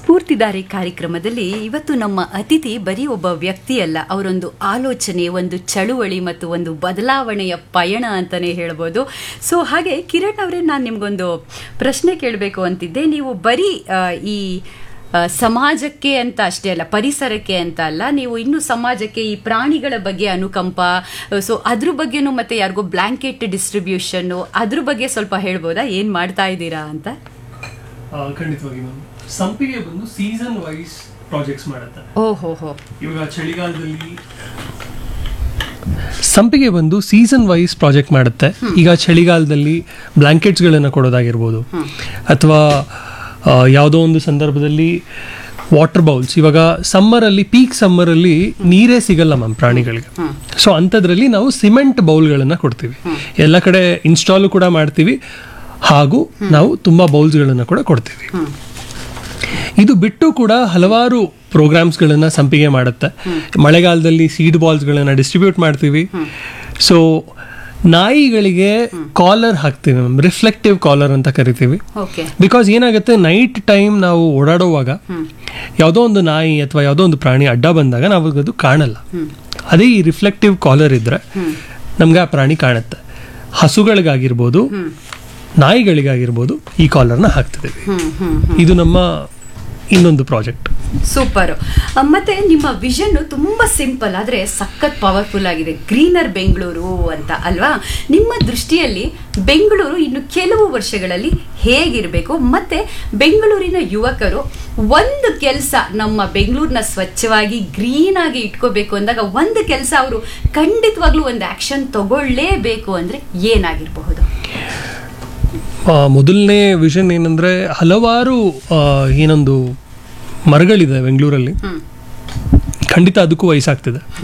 ಸ್ಫೂರ್ತಿದಾರಿ ಕಾರ್ಯಕ್ರಮದಲ್ಲಿ ಇವತ್ತು ನಮ್ಮ ಅತಿಥಿ ಬರೀ ಒಬ್ಬ ವ್ಯಕ್ತಿ ಅಲ್ಲ ಅವರೊಂದು ಆಲೋಚನೆ ಒಂದು ಚಳುವಳಿ ಮತ್ತು ಒಂದು ಬದಲಾವಣೆಯ ಪಯಣ ಅಂತಾನೆ ಹೇಳ್ಬೋದು ಸೊ ಹಾಗೆ ಕಿರಣ್ ಅವರೇ ನಾನು ನಿಮ್ಗೊಂದು ಪ್ರಶ್ನೆ ಕೇಳಬೇಕು ಅಂತಿದ್ದೆ ನೀವು ಬರೀ ಆ, ಈ ಆ, ಸಮಾಜಕ್ಕೆ ಅಂತ ಅಷ್ಟೇ ಅಲ್ಲ ಪರಿಸರಕ್ಕೆ ಅಂತ ಅಲ್ಲ ನೀವು ಇನ್ನು ಸಮಾಜಕ್ಕೆ ಈ ಪ್ರಾಣಿಗಳ ಬಗ್ಗೆ ಅನುಕಂಪ ಸೊ ಅದ್ರ ಬಗ್ಗೆನೂ ಮತ್ತೆ ಯಾರಿಗೋ ಬ್ಲಾಂಕೆಟ್ ಡಿಸ್ಟ್ರಿಬ್ಯೂಷನ್ ಅದ್ರ ಬಗ್ಗೆ ಸ್ವಲ್ಪ ಹೇಳ್ಬೋದಾ ಏನ್ ಮಾಡ್ತಾ ಇದ್ದೀರಾ ಅಂತ ಆ, ಖಂಡಿತವಾಗಿ ಮ್ಯಾಮ್ ಸಂಪಿಗೆ ಬಂದು ಸೀಸನ್ ವೈಸ್ ಪ್ರಾಜೆಕ್ಟ್ಸ್ ಮಾಡುತ್ತೆ ಓಹೋ ಹೋ ಇವಾಗ ಚಳಿಗಾಲದಲ್ಲಿ ಸಂಪಿಗೆ ಬಂದು ಸೀಸನ್ ವೈಸ್ ಪ್ರಾಜೆಕ್ಟ್ ಮಾಡುತ್ತೆ ಈಗ ಚಳಿಗಾಲದಲ್ಲಿ ಬ್ಲಾಂಕೆಟ್ಸ್ಗಳನ್ನು ಕೊಡೋದಾಗಿರ್ಬೋದು ಅಥವಾ ಆ, ಯಾವುದೋ ಒಂದು ಸಂದರ್ಭದಲ್ಲಿ ವಾಟರ್ ಬೌಲ್ಸ್ ಇವಾಗ ಸಮ್ಮರಲ್ಲಿ ಪೀಕ್ ಸಮ್ಮರಲ್ಲಿ ನೀರೇ ಸಿಗಲ್ಲ ಮ್ಯಾಮ್ ಪ್ರಾಣಿಗಳಿಗೆ ಸೊ ಅಂಥದ್ರಲ್ಲಿ ನಾವು ಸಿಮೆಂಟ್ ಬೌಲ್ಗಳನ್ನು ಕೊಡ್ತೀವಿ ಎಲ್ಲ ಕಡೆ ಇನ್ಸ್ಟಾಲು ಕೂಡ ಮಾಡ್ತೀವಿ ಹಾಗೂ ನಾವು ತುಂಬ ಬೌಲ್ಸ್ಗಳನ್ನು ಕೂಡ ಕೊಡ್ತೀವಿ ಇದು ಬಿಟ್ಟು ಕೂಡ ಹಲವಾರು ಪ್ರೋಗ್ರಾಮ್ಸ್ಗಳನ್ನು ಸಂಪಿಗೆ ಮಾಡುತ್ತೆ ಮಳೆಗಾಲದಲ್ಲಿ ಸೀಡ್ ಬಾಲ್ಸ್ಗಳನ್ನು ಡಿಸ್ಟ್ರಿಬ್ಯೂಟ್ ಮಾಡ್ತೀವಿ ಸೊ ನಾಯಿಗಳಿಗೆ ಕಾಲರ್ ಹಾಕ್ತೀವಿ ಮ್ಯಾಮ್ ರಿಫ್ಲೆಕ್ಟಿವ್ ಕಾಲರ್ ಅಂತ ಕರಿತೀವಿ ಓಕೆ ಬಿಕಾಸ್ ಏನಾಗುತ್ತೆ ನೈಟ್ ಟೈಮ್ ನಾವು ಓಡಾಡುವಾಗ ಯಾವುದೋ ಒಂದು ನಾಯಿ ಅಥವಾ ಯಾವುದೋ ಒಂದು ಪ್ರಾಣಿ ಅಡ್ಡ ಬಂದಾಗ ನಾವು ಅದು ಕಾಣಲ್ಲ ಅದೇ ಈ ರಿಫ್ಲೆಕ್ಟಿವ್ ಕಾಲರ್ ಇದ್ರೆ ನಮ್ಗೆ ಆ ಪ್ರಾಣಿ ಕಾಣುತ್ತೆ ಹಸುಗಳಿಗಾಗಿರ್ಬೋದು ನಾಯಿಗಳಿಗಾಗಿರ್ಬೋದು ಈ ಕಾಲರ್ನ ಹಾಕ್ತಿದ್ದೀವಿ ಹ್ಮ್ ಹ್ಮ್ ಇದು ನಮ್ಮ ಇನ್ನೊಂದು ಪ್ರಾಜೆಕ್ಟ್ ಸೂಪರ್ ಮತ್ತೆ ನಿಮ್ಮ ವಿಷನ್ ತುಂಬಾ ಸಿಂಪಲ್ ಆದ್ರೆ ಸಖತ್ ಪವರ್ಫುಲ್ ಆಗಿದೆ ಗ್ರೀನರ್ ಬೆಂಗಳೂರು ಅಂತ ಅಲ್ವಾ ನಿಮ್ಮ ದೃಷ್ಟಿಯಲ್ಲಿ ಬೆಂಗಳೂರು ಇನ್ನು ಕೆಲವು ವರ್ಷಗಳಲ್ಲಿ ಹೇಗಿರಬೇಕು ಮತ್ತೆ ಬೆಂಗಳೂರಿನ ಯುವಕರು ಒಂದು ಕೆಲಸ ನಮ್ಮ ಬೆಂಗಳೂರಿನ ಸ್ವಚ್ಛವಾಗಿ ಗ್ರೀನ್ ಆಗಿ ಇಟ್ಕೋಬೇಕು ಅಂದಾಗ ಒಂದು ಕೆಲಸ ಅವರು ಖಂಡಿತವಾಗ್ಲೂ ಒಂದು ಆಕ್ಷನ್ ತಗೊಳ್ಳೇಬೇಕು ಅಂದ್ರೆ ಏನಾಗಿರಬಹುದು ಮೊದಲನೇ ವಿಷನ್ ಏನಂದ್ರೆ ಹಲವಾರು ಆ, ಏನೊಂದು ಮರಗಳಿದೆ ಬೆಂಗಳೂರಲ್ಲಿ ಖಂಡಿತ ಅದಕ್ಕೂ ವಯಸ್ಸಾಗ್ತಿದೆ